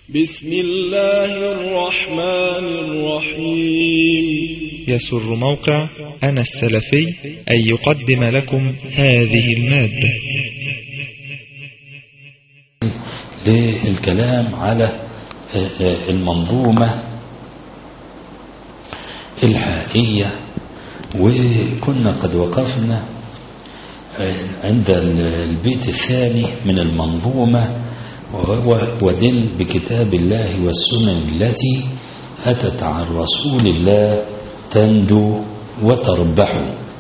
بسم الله الرحمن الرحيم يسر موقع أنا السلفي أن يقدم لكم هذه المادة للكلام على المنظومة الحائية وكنا قد وقفنا عند البيت الثاني من المنظومة وهو ودن بكتاب الله والسنن التي أتت عن رسول الله تنجو وتربح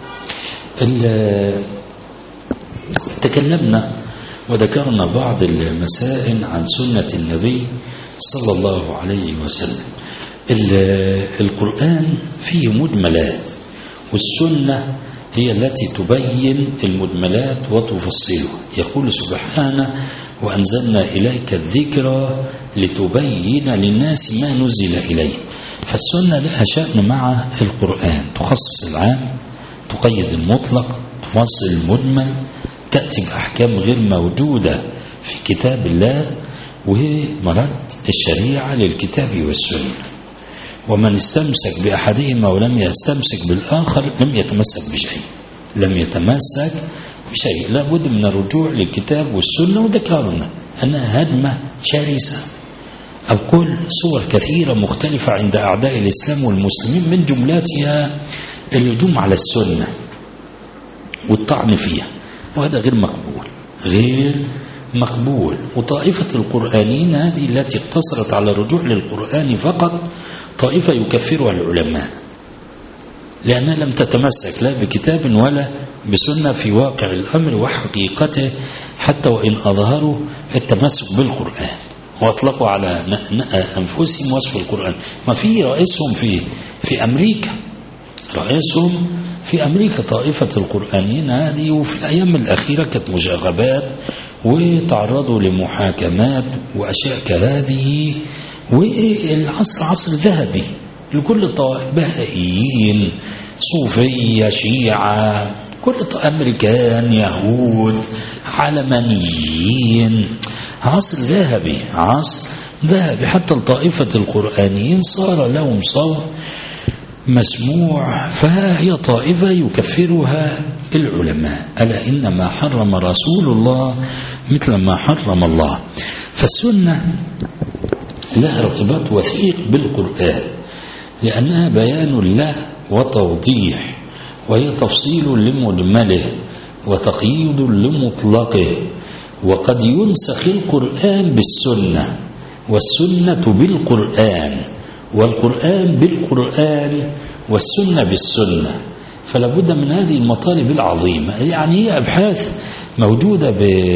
تكلمنا وذكرنا بعض المسائل عن سنة النبي صلى الله عليه وسلم القرآن فيه مجملات والسنة هي التي تبين المجملات وتفصلها يقول سبحانه وأنزلنا إليك الذكرى لتبين للناس ما نزل إليه فالسنة لها شأن مع القرآن تخصص العام تقيد المطلق تفصل المجمل تأتي بأحكام غير موجودة في كتاب الله وهي مرد الشريعة للكتاب والسنة ومن استمسك بأحدهما ولم يستمسك بالآخر لم يتمسك بشيء لم يتمسك بشيء لابد من الرجوع للكتاب والسنة وذكرنا أنها هدمة شرسة أقول صور كثيرة مختلفة عند أعداء الإسلام والمسلمين من جملاتها الهجوم على السنة والطعن فيها وهذا غير مقبول غير مقبول وطائفة القرآنيين هذه التي اقتصرت على الرجوع للقرآن فقط طائفة يكفرها العلماء لأنها لم تتمسك لا بكتاب ولا بسنة في واقع الأمر وحقيقته حتى وإن أظهروا التمسك بالقرآن وأطلقوا على أنفسهم وصف القرآن ما في رئيسهم في في أمريكا رئيسهم في أمريكا طائفة القرآنيين هذه وفي الأيام الأخيرة كانت مشاغبات وتعرضوا لمحاكمات وأشياء كهذه والعصر عصر ذهبي لكل الطوائف بهائيين صوفية شيعة كل أمريكان يهود علمانيين عصر ذهبي عصر ذهبي حتى الطائفة القرآنيين صار لهم صوت مسموع فهي طائفة يكفرها العلماء ألا إنما حرم رسول الله مثل ما حرم الله فالسنة لها ارتباط وثيق بالقرآن لأنها بيان له وتوضيح وهي تفصيل لمجمله وتقييد لمطلقه وقد ينسخ القرآن بالسنة والسنة بالقرآن والقرآن بالقرآن والسنة بالسنة فلا بد من هذه المطالب العظيمة يعني هي أبحاث موجودة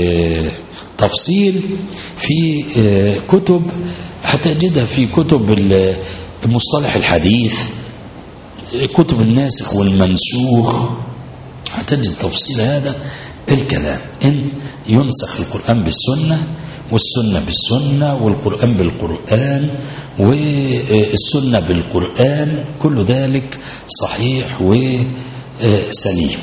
بتفصيل في كتب هتجدها في كتب مصطلح الحديث كتب الناسخ والمنسوخ هتجد تفصيل هذا الكلام إن ينسخ القرآن بالسنة والسنة بالسنة والقرآن بالقرآن والسنة بالقرآن كل ذلك صحيح وسليم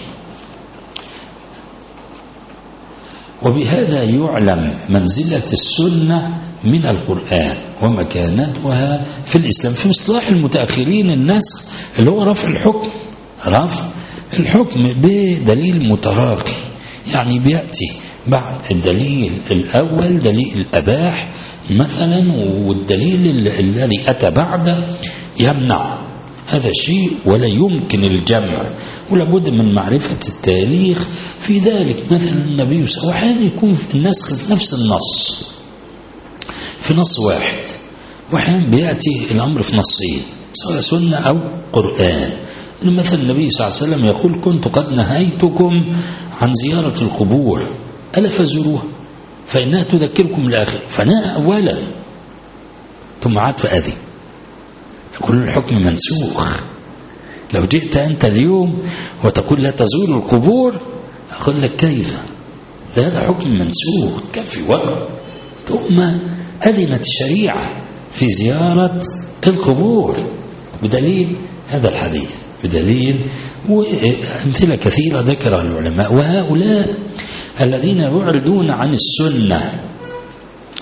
وبهذا يعلم منزلة السنة من القرآن ومكانتها في الإسلام في مصطلح المتأخرين النسخ اللي هو رفع الحكم رفع الحكم بدليل متراخي يعني بيأتي بعد الدليل الأول دليل الأباح مثلا والدليل الذي أتى بعده يمنع هذا شيء ولا يمكن الجمع ولا بد من معرفة التاريخ في ذلك مثلا النبي صلى الله عليه وسلم يكون في النسخ في نفس النص في نص واحد وأحيانا بيأتي الأمر في نصين سواء سنة أو قرآن مثلا النبي صلى الله عليه وسلم يقول كنت قد نهيتكم عن زيارة القبور ألا فزوروها فإنها تذكركم الآخر فنهى أولا ثم عاد فأذن يقول الحكم منسوخ لو جئت أنت اليوم وتقول لا تزور القبور أقول لك كيف هذا حكم منسوخ كان في وقت ثم أذنت الشريعة في زيارة القبور بدليل هذا الحديث بدليل وأمثلة كثيرة ذكرها العلماء وهؤلاء الذين يعرضون عن السنة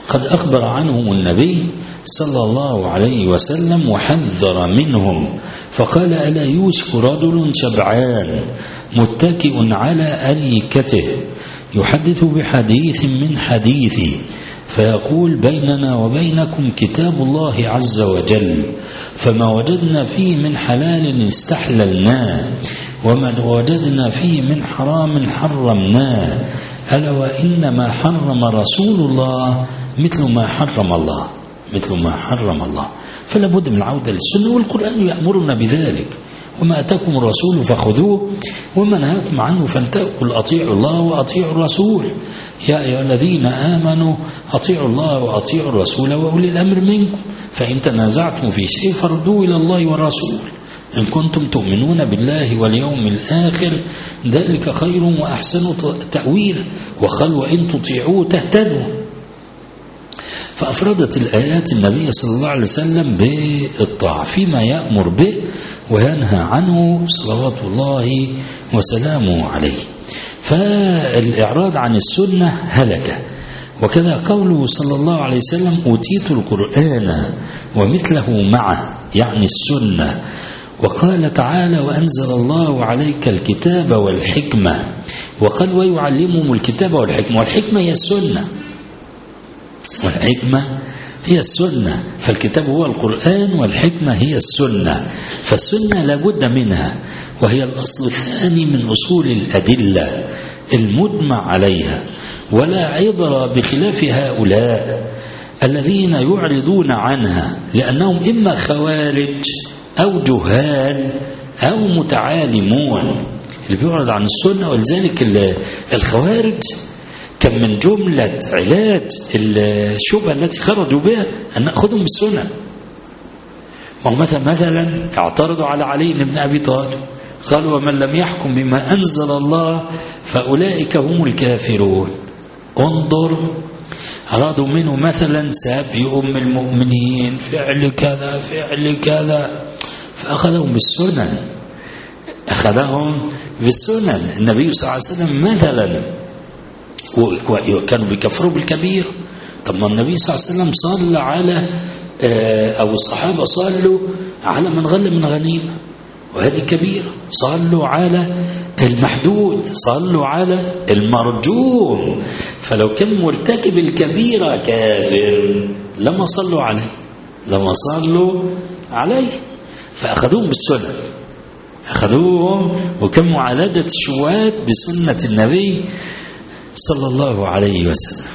قد أخبر عنهم النبي صلى الله عليه وسلم وحذر منهم فقال ألا يوشك رجل شبعان متكئ على أريكته يحدث بحديث من حديثي فيقول بيننا وبينكم كتاب الله عز وجل فما وجدنا فيه من حلال استحللناه وما وجدنا فيه من حرام حرمناه ألا وإنما حرم رسول الله مثل ما حرم الله مثل ما حرم الله فلا بد من العودة للسنة والقرآن يأمرنا بذلك وما أتاكم الرسول فخذوه وما نهاكم عنه فانتهوا قل أطيعوا الله وأطيعوا الرسول يا أيها الذين آمنوا أطيعوا الله وأطيعوا الرسول وأولي الأمر منكم فإن تنازعتم في شيء فردوا إلى الله والرسول إن كنتم تؤمنون بالله واليوم الآخر ذلك خير وأحسن تأويلا وقال وإن تطيعوه تهتدوا فأفردت الآيات النبي صلى الله عليه وسلم بالطاعة فيما يأمر به وينهى عنه صلوات الله وسلامه عليه فالإعراض عن السنة هلكة وكذا قوله صلى الله عليه وسلم أوتيت القرآن ومثله معه يعني السنة وقال تعالى وأنزل الله عليك الكتاب والحكمة وقال ويعلمهم الكتاب والحكمة والحكمة هي السنة والحكمة هي السنة فالكتاب هو القرآن والحكمة هي السنة فالسنة لابد منها وهي الأصل الثاني من أصول الأدلة المجمع عليها ولا عبر بخلاف هؤلاء الذين يعرضون عنها لأنهم إما خوارج أو جهال أو متعالمون اللي بيعرض عن السنة ولذلك الخوارج كان من جملة علاج الشبهة التي خرجوا بها أن نأخذهم بالسنة ما هو مثلا مثلا اعترضوا على علي بن أبي طالب قالوا ومن لم يحكم بما أنزل الله فأولئك هم الكافرون انظر أرادوا منه مثلا سابي أم المؤمنين فعل كذا فعل كذا فأخذهم بالسنن أخذهم بالسنن النبي صلى الله عليه وسلم مثلا وكانوا بيكفروا بالكبير طب ما النبي صلى الله عليه وسلم صلى على أو الصحابة صلوا على من غل من غنيمة وهذه كبيرة صلوا على المحدود صلوا على المرجوم فلو كان مرتكب الكبيرة كافر لما صلوا عليه لما صلوا عليه فأخذوهم بالسنة أخذوهم وكم معالجة الشوات بسنة النبي صلى الله عليه وسلم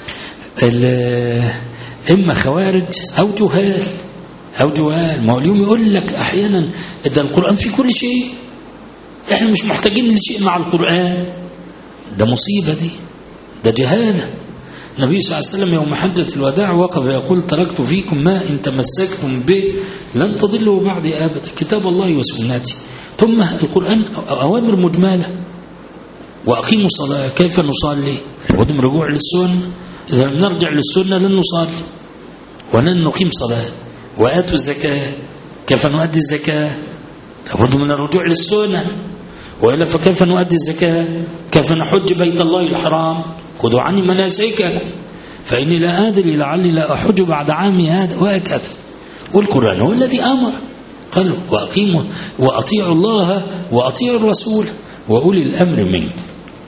إما خوارج أو جهال أو جهال ما هو اليوم يقول لك أحيانا ده القرآن في كل شيء احنا مش محتاجين لشيء مع القرآن ده مصيبة دي ده جهالة النبي صلى الله عليه وسلم يوم حجة الوداع وقف يقول تركت فيكم ما إن تمسكتم به لن تضلوا بعد أبدا كتاب الله وسنتي ثم القرآن أوامر مجملة وأقيموا الصلاة كيف نصلي لابد من رجوع للسنة إذا لم نرجع للسنة لن نصلي ولن نقيم صلاة وآتوا الزكاة كيف نؤدي الزكاة لابد من الرجوع للسنة وإلا فكيف نؤدي الزكاة كيف نحج بيت الله الحرام خذوا عني مناسككم فإني لا أدري لعلي لا أحج بعد عامي هذا وهكذا والقرآن هو الذي أمر قال وأقيموا وأطيعوا الله وأطيعوا الرسول وأولي الأمر منكم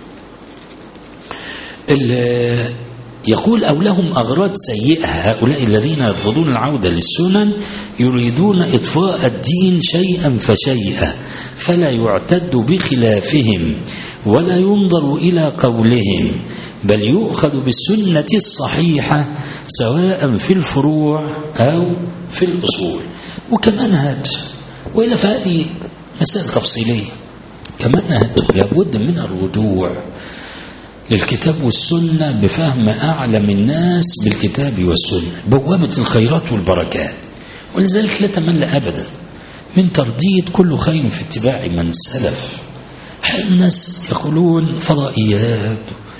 يقول أو لهم أغراض سيئة هؤلاء الذين يرفضون العودة للسنن يريدون إطفاء الدين شيئا فشيئا فلا يعتد بخلافهم ولا ينظر إلى قولهم بل يؤخذ بالسنة الصحيحة سواء في الفروع أو في الأصول وكمنهج وإلا فهذه مسائل تفصيلية كمنهج لابد من الرجوع للكتاب والسنة بفهم أعلم الناس بالكتاب والسنة بوابة الخيرات والبركات ولذلك لا تمل أبدا من ترديد كل خير في اتباع من سلف الناس يقولون فضائيات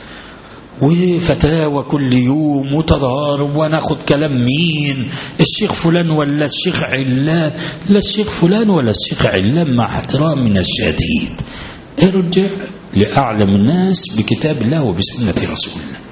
وفتاوى كل يوم وتضارب وناخد كلام مين الشيخ فلان ولا الشيخ علان لا الشيخ فلان ولا الشيخ علان مع احترامنا الشديد ارجع لأعلم الناس بكتاب الله وبسنة رسول الله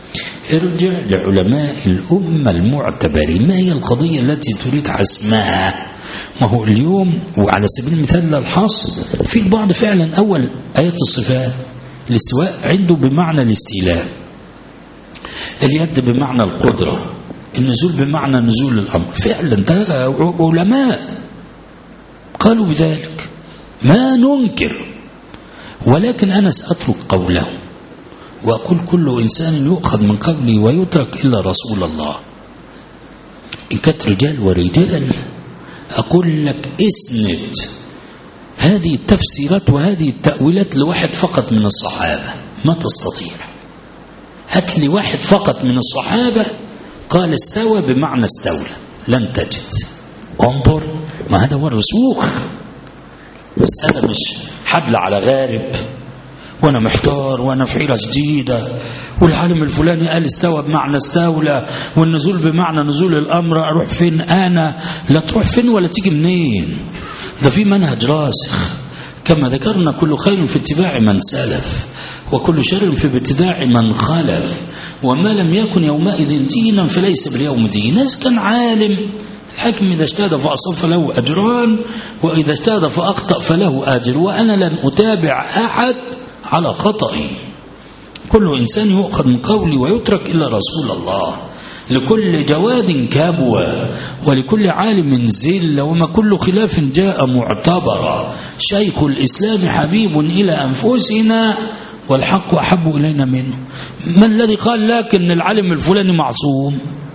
ارجع لعلماء الأمة المعتبرين ما هي القضية التي تريد حسمها ما هو اليوم وعلى سبيل المثال للحصر في البعض فعلا أول آيات الصفات الاستواء عنده بمعنى الاستيلاء اليد بمعنى القدرة النزول بمعنى نزول الأمر فعلا ده علماء قالوا بذلك ما ننكر ولكن أنا سأترك قوله وأقول كل إنسان يؤخذ من قبلي ويترك إلا رسول الله إن كانت رجال ورجال أقول لك اسند هذه التفسيرات وهذه التأويلات لواحد فقط من الصحابة ما تستطيع هات لي واحد فقط من الصحابة قال استوى بمعنى استولى لن تجد انظر ما هذا هو الرسوخ مسألة مش حبل على غارب وانا محتار وانا في حيره جديده والعالم الفلاني قال استوى بمعنى استولى والنزول بمعنى نزول الامر اروح فين انا لا تروح فين ولا تيجي منين ده في منهج راسخ كما ذكرنا كل خير في اتباع من سلف وكل شر في ابتداع من خلف وما لم يكن يومئذ دينا فليس باليوم دين إذا كان عالم الحكم إذا اجتهد فأصاب فله أجران وإذا اجتهد فأخطأ فله أجر وأنا لن أتابع أحد على خطئي كل إنسان يؤخذ من قولي ويترك إلا رسول الله لكل جواد كبوة ولكل عالم زل وما كل خلاف جاء معتبرا شيخ الإسلام حبيب إلى أنفسنا والحق أحب إلينا منه ما الذي قال لكن العالم الفلاني معصوم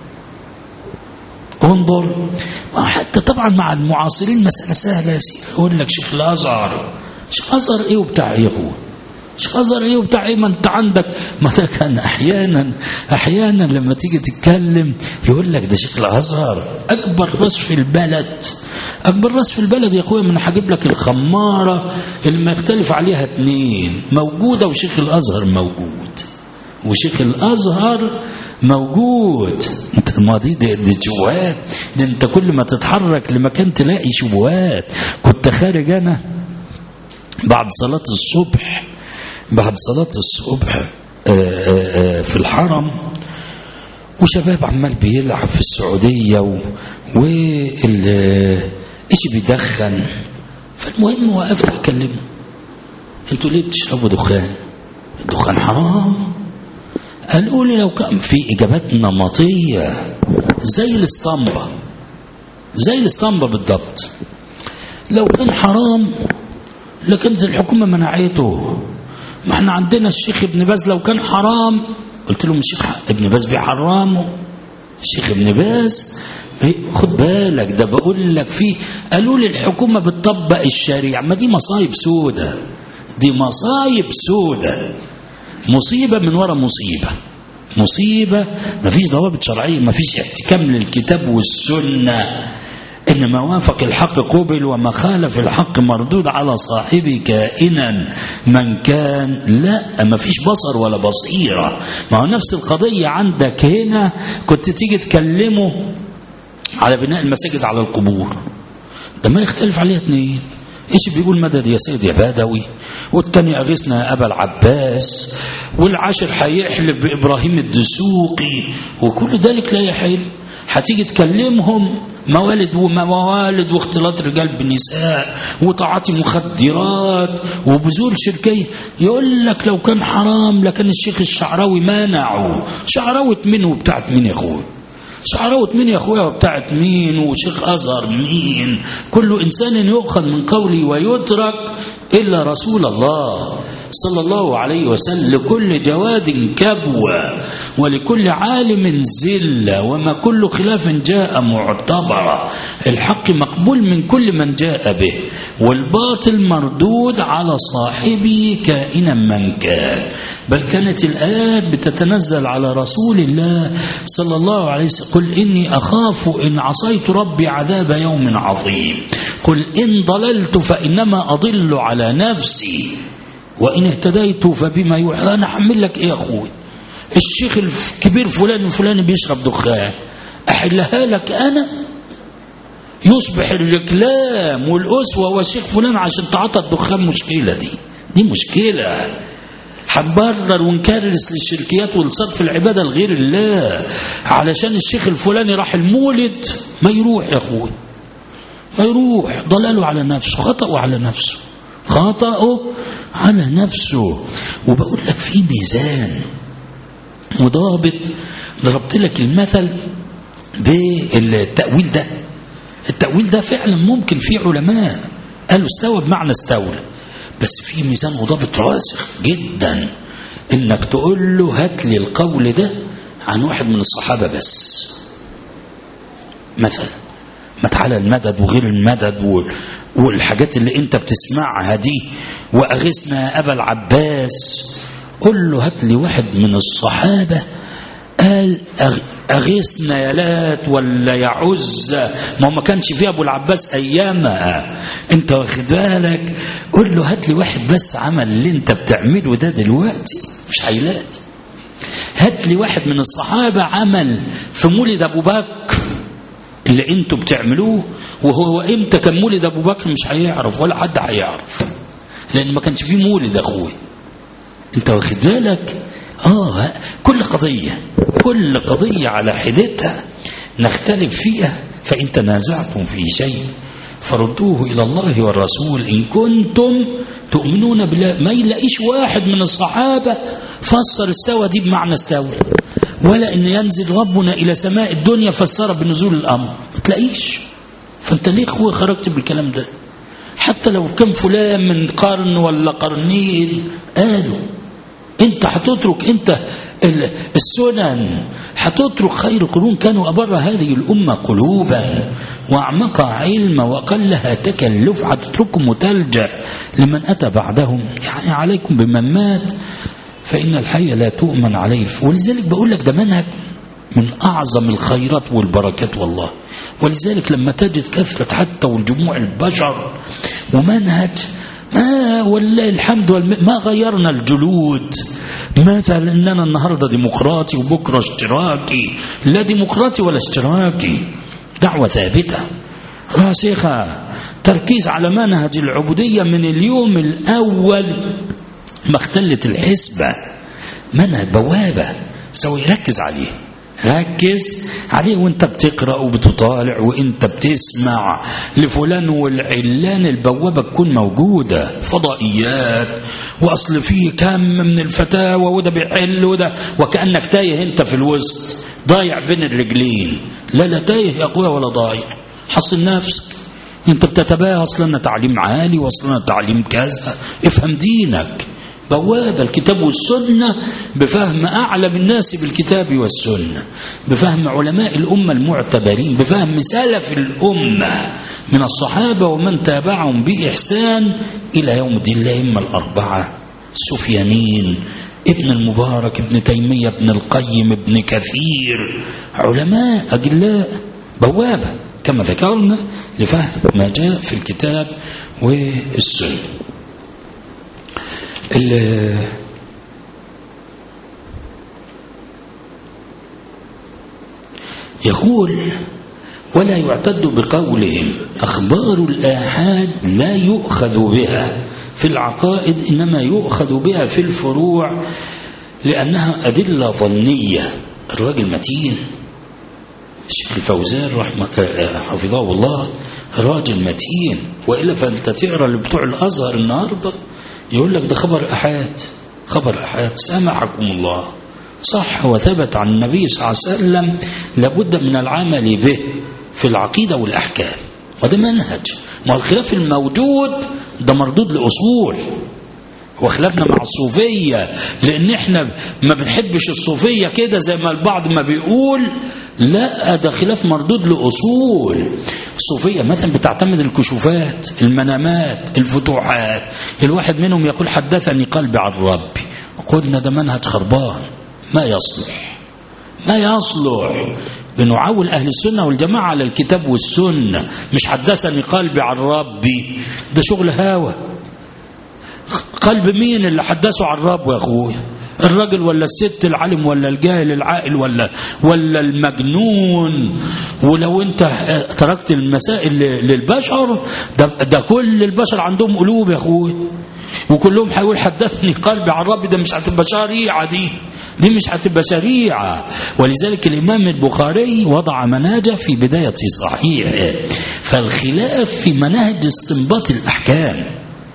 انظر حتى طبعا مع المعاصرين مسألة سهلة يا سيدي يقول لك شيخ الأزهر شيخ الأزهر إيه وبتاع إيه هو شيخ الأزهر إيه وبتاع إيه ما أنت عندك ما ده كان أحيانا أحيانا لما تيجي تتكلم يقول لك ده شيخ الأزهر أكبر راس في البلد أكبر راس في البلد يا أخويا من هجيب لك الخمارة اللي ما يختلف عليها اتنين موجودة وشيخ الأزهر موجود وشيخ الأزهر موجود انت ما دي, دي, دي شبهات دي انت كل ما تتحرك لمكان تلاقي شبهات كنت خارج انا بعد صلاة الصبح بعد صلاة الصبح آآ آآ في الحرم وشباب عمال بيلعب في السعودية و... وال ايش بيدخن فالمهم وقفت اكلمه انتوا ليه بتشربوا دخان الدخان حرام قالوا لي لو كان في اجابات نمطيه زي الاسطمبه زي الاسطمبه بالضبط لو كان حرام لكانت الحكومه منعته ما احنا عندنا الشيخ ابن باز لو كان حرام قلت لهم الشيخ ابن باز بيحرمه الشيخ ابن باز خد بالك ده بقول لك فيه قالوا لي الحكومه بتطبق الشريعه ما دي مصايب سودة دي مصايب سودة مصيبه من وراء مصيبه مصيبه ما فيش ضوابط شرعيه ما فيش احتكام للكتاب والسنه إن ما وافق الحق قبل وما خالف الحق مردود على صاحبه كائنا من كان لا ما فيش بصر ولا بصيرة ما هو نفس القضية عندك هنا كنت تيجي تكلمه على بناء المساجد على القبور ده ما يختلف عليها اثنين ايش بيقول مدد يا سيد يا بدوي والتاني اغيثنا يا ابا العباس والعاشر هيحلف بابراهيم الدسوقي وكل ذلك لا يحل هتيجي تكلمهم موالد وموالد واختلاط رجال بالنساء وتعاطي مخدرات وبذور شركية يقول لك لو كان حرام لكان الشيخ الشعراوي مانعه شعراوة مين وبتاعت مين يا اخويا شعراوة مين يا اخويا وبتاعت مين وشيخ ازهر مين كل انسان يؤخذ من قولي ويترك الا رسول الله صلى الله عليه وسلم لكل جواد كبوة ولكل عالم زلة وما كل خلاف جاء معتبرا الحق مقبول من كل من جاء به والباطل مردود على صاحبه كائنا من كان بل كانت الآيات بتتنزل على رسول الله صلى الله عليه وسلم قل إني أخاف إن عصيت ربي عذاب يوم عظيم قل إن ضللت فإنما أضل على نفسي وإن اهتديت فبما يوحى أنا أحمل لك إيه يا أخوي الشيخ الكبير فلان وفلان بيشرب دخان أحلها لك أنا يصبح الركلام والأسوة والشيخ فلان عشان تعاطى الدخان مشكلة دي دي مشكلة هنبرر ونكرس للشركيات والصرف العبادة لغير الله علشان الشيخ الفلاني راح المولد ما يروح يا أخوي ما يروح ضلاله على نفسه خطأه على نفسه خطأه على نفسه وبقول لك في ميزان مضابط ضربت لك المثل بالتأويل ده التأويل ده فعلا ممكن في علماء قالوا استوى بمعنى استولى بس في ميزان مضابط راسخ جدا انك تقول له هات لي القول ده عن واحد من الصحابة بس مثلا ما تعالى المدد وغير المدد والحاجات اللي انت بتسمعها دي واغثنا يا ابا العباس قل له هات لي واحد من الصحابة قال أغيثنا يا لات ولا يا عزة ما هو ما كانش فيه أبو العباس أيامها أنت واخد بالك قول له هات لي واحد بس عمل اللي أنت بتعمله ده دلوقتي مش هيلاقي هات لي واحد من الصحابة عمل في مولد أبو بكر اللي أنتوا بتعملوه وهو إمتى كان مولد أبو بكر مش هيعرف ولا حد هيعرف لأن ما كانش فيه مولد أخوي أنت واخد بالك آه كل قضية كل قضية على حدتها نختلف فيها فإن تنازعتم في شيء فردوه إلى الله والرسول إن كنتم تؤمنون بالله ما يلاقيش واحد من الصحابة فسر استوى دي بمعنى استوى ولا إن ينزل ربنا إلى سماء الدنيا فسر بنزول الأمر ما تلاقيش فأنت ليه أخوي خرجت بالكلام ده حتى لو كان فلان من قرن ولا قرنين قالوا انت هتترك انت السنن هتترك خير القرون كانوا أبر هذه الأمة قلوبا وأعمقها علما وأقلها تكلف هتتركهم وتلجأ لمن أتى بعدهم يعني عليكم بمن مات فإن الحي لا تؤمن عليه ولذلك بقول لك ده منهج من أعظم الخيرات والبركات والله ولذلك لما تجد كثرة حتى والجموع البشر ومنهج ما والله الحمد والله ما غيرنا الجلود مثلا اننا النهارده ديمقراطي وبكره اشتراكي لا ديمقراطي ولا اشتراكي دعوه ثابته راسخه تركيز على منهج العبوديه من اليوم الاول ما اختلت الحسبه منهج بوابه سوي ركز عليه ركز عليه وانت بتقرا وبتطالع وانت بتسمع لفلان والعلان البوابه تكون موجوده فضائيات واصل فيه كم من الفتاوى وده بيحل وده وكانك تايه انت في الوسط ضايع بين الرجلين لا لا تايه يا اخويا ولا ضايع حصل نفسك انت بتتباهى اصلا تعليم عالي واصلا تعليم كذا افهم دينك بوابة الكتاب والسنة بفهم أعلم الناس بالكتاب والسنة بفهم علماء الأمة المعتبرين بفهم سلف الأمة من الصحابة ومن تابعهم بإحسان إلى يوم الدين الأئمة الأربعة سفيانين ابن المبارك ابن تيمية ابن القيم ابن كثير علماء أجلاء بوابة كما ذكرنا لفهم ما جاء في الكتاب والسنة يقول ولا يعتد بقولهم أخبار الآحاد لا يؤخذ بها في العقائد إنما يؤخذ بها في الفروع لأنها أدلة ظنية الراجل متين الشيخ الفوزان رحمه حفظه الله راجل متين وإلا فأنت تقرأ اللي بتوع الأزهر النهارده يقول لك ده خبر أحاد خبر أحاد سامحكم الله صح وثبت عن النبي صلى الله عليه وسلم لابد من العمل به في العقيدة والأحكام وده منهج ما الخلاف الموجود ده مردود لأصول وخلافنا مع الصوفية لأن احنا ما بنحبش الصوفية كده زي ما البعض ما بيقول لا ده خلاف مردود لأصول الصوفية مثلا بتعتمد الكشوفات المنامات الفتوحات الواحد منهم يقول حدثني قلبي عن ربي قلنا ده منهج خربان ما يصلح ما يصلح بنعول أهل السنة والجماعة على الكتاب والسنة مش حدثني قلبي عن ربي ده شغل هاوى قلب مين اللي حدثه عن ربه يا أخويا الرجل ولا الست العالم ولا الجاهل العاقل ولا ولا المجنون ولو انت تركت المسائل للبشر ده, ده كل البشر عندهم قلوب يا اخوي وكلهم هيقول حدثني قلبي عن ربي ده مش هتبقى شريعة دي دي مش هتبقى شريعة ولذلك الإمام البخاري وضع مناجة في بداية صحيح فالخلاف في مناهج استنباط الأحكام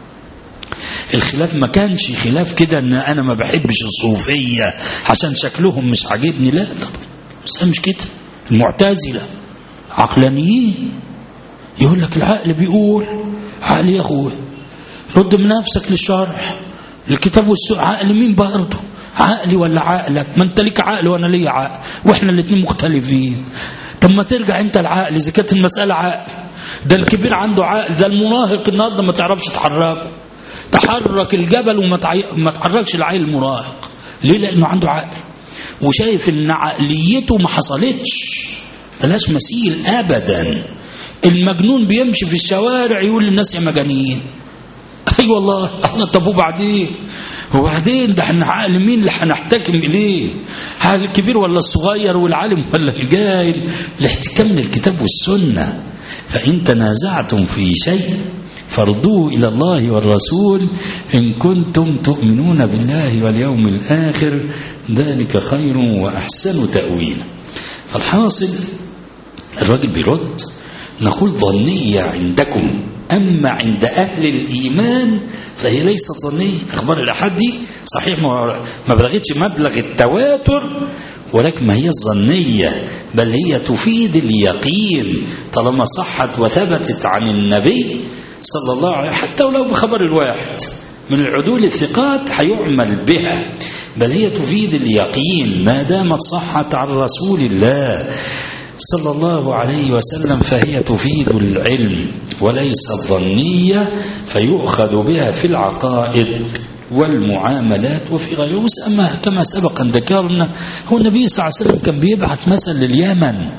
الخلاف ما كانش خلاف كده ان انا ما بحبش الصوفية عشان شكلهم مش عاجبني لا لا بس مش كده المعتزلة عقلانيين يقول لك العقل بيقول عقل يا اخوي رد من نفسك للشرح الكتاب والسوء عقل مين برضه عقلي ولا عقلك ما انت ليك عقل وانا ليا عقل واحنا الاثنين مختلفين طب ما ترجع انت العقل اذا كانت المساله عقل ده الكبير عنده عقل ده المراهق النهارده ما تعرفش تحركه تحرك الجبل وما تعي... ما تحركش العيل المراهق ليه لانه عنده عقل وشايف ان عقليته ما حصلتش ملاش مثيل ابدا المجنون بيمشي في الشوارع يقول للناس يا مجانين اي أيوة والله احنا طب وبعدين وبعدين ده احنا عقل مين اللي هنحتكم اليه عقل الكبير ولا الصغير والعالم ولا الجاهل الاحتكام للكتاب والسنه فان تنازعتم في شيء فردوه إلى الله والرسول إن كنتم تؤمنون بالله واليوم الآخر ذلك خير وأحسن تأويلا فالحاصل الراجل بيرد نقول ظنية عندكم أما عند أهل الإيمان فهي ليست ظنية أخبار الأحد دي صحيح ما بلغتش مبلغ التواتر ولكن ما هي الظنية بل هي تفيد اليقين طالما صحت وثبتت عن النبي صلى الله عليه حتى ولو بخبر الواحد من العدول الثقات هيعمل بها بل هي تفيد اليقين ما دامت صحت عن رسول الله صلى الله عليه وسلم فهي تفيد العلم وليست ظنية فيؤخذ بها في العقائد والمعاملات وفي غيره أما كما سبق أن ذكرنا هو النبي صلى الله عليه وسلم كان بيبعث مثلا لليمن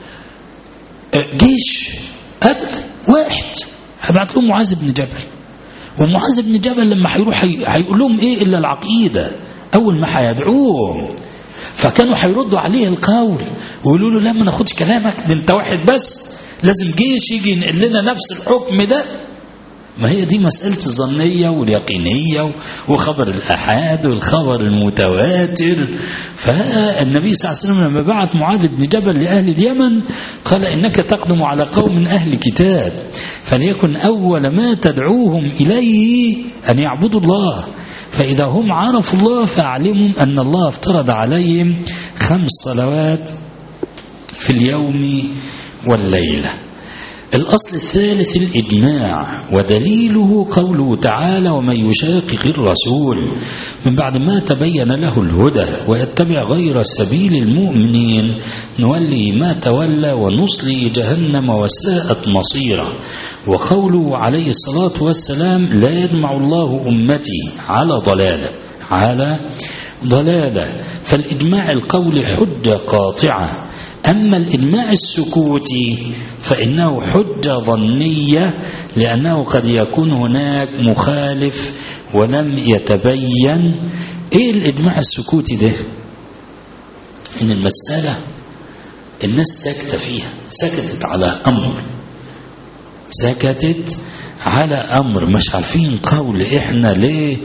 جيش أبدا واحد هبعت لهم معاذ بن جبل ومعاذ بن جبل لما هيروح هيقول لهم ايه الا العقيده اول ما هيدعوهم فكانوا هيردوا عليه القول ويقولوا له لا ما ناخدش كلامك ده انت واحد بس لازم جيش يجي ينقل لنا نفس الحكم ده ما هي دي مسألة الظنية واليقينية وخبر الأحاد والخبر المتواتر فالنبي صلى الله عليه وسلم لما بعث معاذ بن جبل لأهل اليمن قال إنك تقدم على قوم من أهل كتاب فليكن أول ما تدعوهم إليه أن يعبدوا الله فإذا هم عرفوا الله فأعلمهم أن الله افترض عليهم خمس صلوات في اليوم والليلة الأصل الثالث الإجماع ودليله قوله تعالى ومن يشاقق الرسول من بعد ما تبين له الهدى ويتبع غير سبيل المؤمنين نولي ما تولى ونصلي جهنم وساءت مصيرا وقوله عليه الصلاة والسلام لا يجمع الله أمتي على ضلالة على ضلالة فالإجماع القول حجة قاطعة أما الإجماع السكوتي فإنه حجة ظنية لأنه قد يكون هناك مخالف ولم يتبين إيه الإجماع السكوتي ده إن المسألة الناس ساكتة فيها سكتت على أمر سكتت على أمر مش عارفين قول إحنا ليه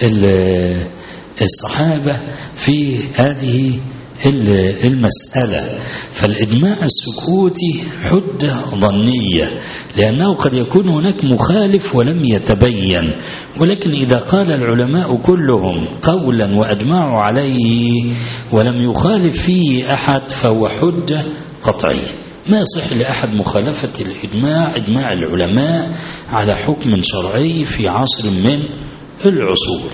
الصحابة في هذه المسألة فالإجماع السكوتي حجة ظنية لأنه قد يكون هناك مخالف ولم يتبين ولكن إذا قال العلماء كلهم قولا وأجمعوا عليه ولم يخالف فيه أحد فهو حجة قطعية ما يصح لأحد مخالفة الإجماع إجماع العلماء على حكم شرعي في عصر من العصور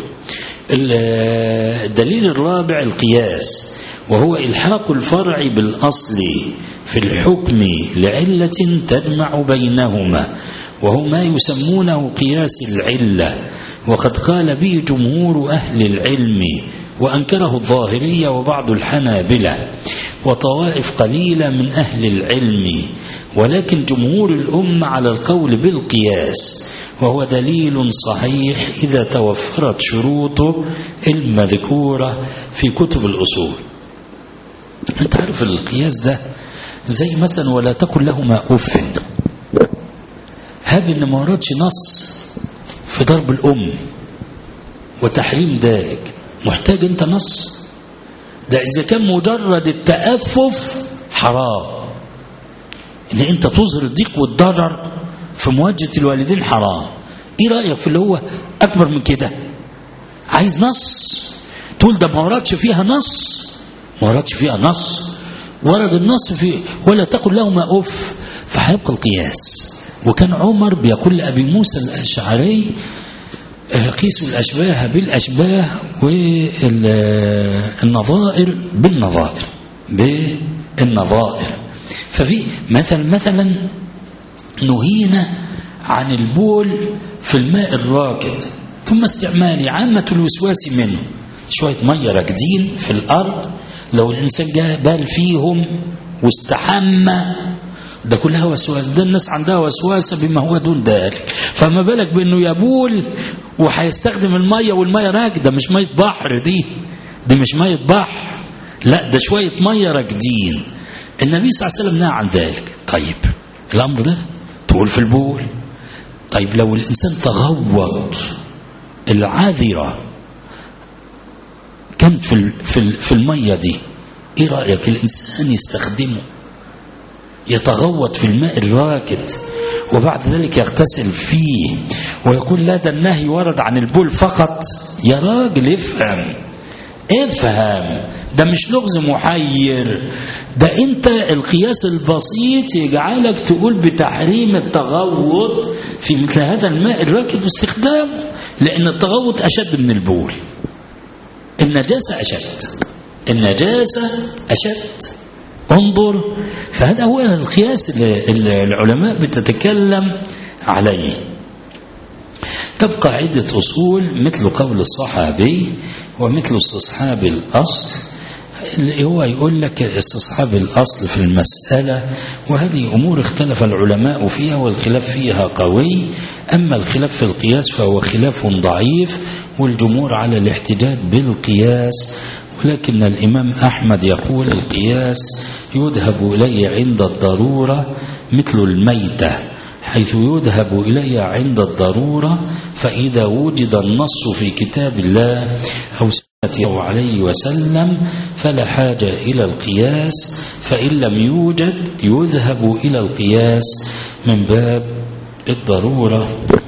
الدليل الرابع القياس وهو إلحاق الفرع بالأصل في الحكم لعلة تجمع بينهما وهو ما يسمونه قياس العلة وقد قال به جمهور أهل العلم وأنكره الظاهرية وبعض الحنابلة وطوائف قليلة من أهل العلم ولكن جمهور الأمة على القول بالقياس وهو دليل صحيح إذا توفرت شروطه المذكورة في كتب الأصول انت عارف القياس ده زي مثلا ولا تقل لهما اف هب ان ما وردش نص في ضرب الام وتحريم ذلك محتاج انت نص ده اذا كان مجرد التأفف حرام ان انت تظهر الضيق والضجر في مواجهة الوالدين حرام ايه رأيك في اللي هو اكبر من كده عايز نص تقول ده ما وردش فيها نص ما وردش فيها نص ورد النص في ولا تقل لهما اف فهيبقى القياس وكان عمر بيقول لأبي موسى الأشعري قيسوا الأشباه بالأشباه والنظائر بالنظائر بالنظائر ففي مثلا مثلا نهينا عن البول في الماء الراكد ثم استعمال عامة الوسواس منه شوية مية راكدين في الأرض لو الإنسان جاء بال فيهم واستحمى ده كلها وسواس ده الناس عندها وسواسة بما هو دون ذلك فما بالك بأنه يبول وهيستخدم المية والمية راكدة مش مية بحر دي دي مش مية بحر لا ده شوية مية راكدين النبي صلى الله عليه وسلم نهى عن ذلك طيب الأمر ده تقول في البول طيب لو الإنسان تغوط العاذرة كانت في في في المية دي ايه رأيك الإنسان يستخدمه يتغوط في الماء الراكد وبعد ذلك يغتسل فيه ويقول لا ده النهي ورد عن البول فقط يا راجل افهم افهم ده مش لغز محير ده انت القياس البسيط يجعلك تقول بتحريم التغوط في مثل هذا الماء الراكد واستخدامه لان التغوط اشد من البول النجاسة اشد النجاسة اشد انظر فهذا هو القياس اللي العلماء بتتكلم عليه تبقى عدة أصول مثل قول الصحابي ومثل استصحاب الأصل اللي هو يقول لك استصحاب الأصل في المسألة وهذه أمور اختلف العلماء فيها والخلاف فيها قوي أما الخلاف في القياس فهو خلاف ضعيف والجمهور على الاحتجاج بالقياس ولكن الإمام أحمد يقول القياس يذهب إليه عند الضرورة مثل الميتة حيث يذهب إليه عند الضرورة فإذا وجد النص في كتاب الله أو سنة عليه وسلم فلا حاجة إلى القياس فإن لم يوجد يذهب إلى القياس من باب الضرورة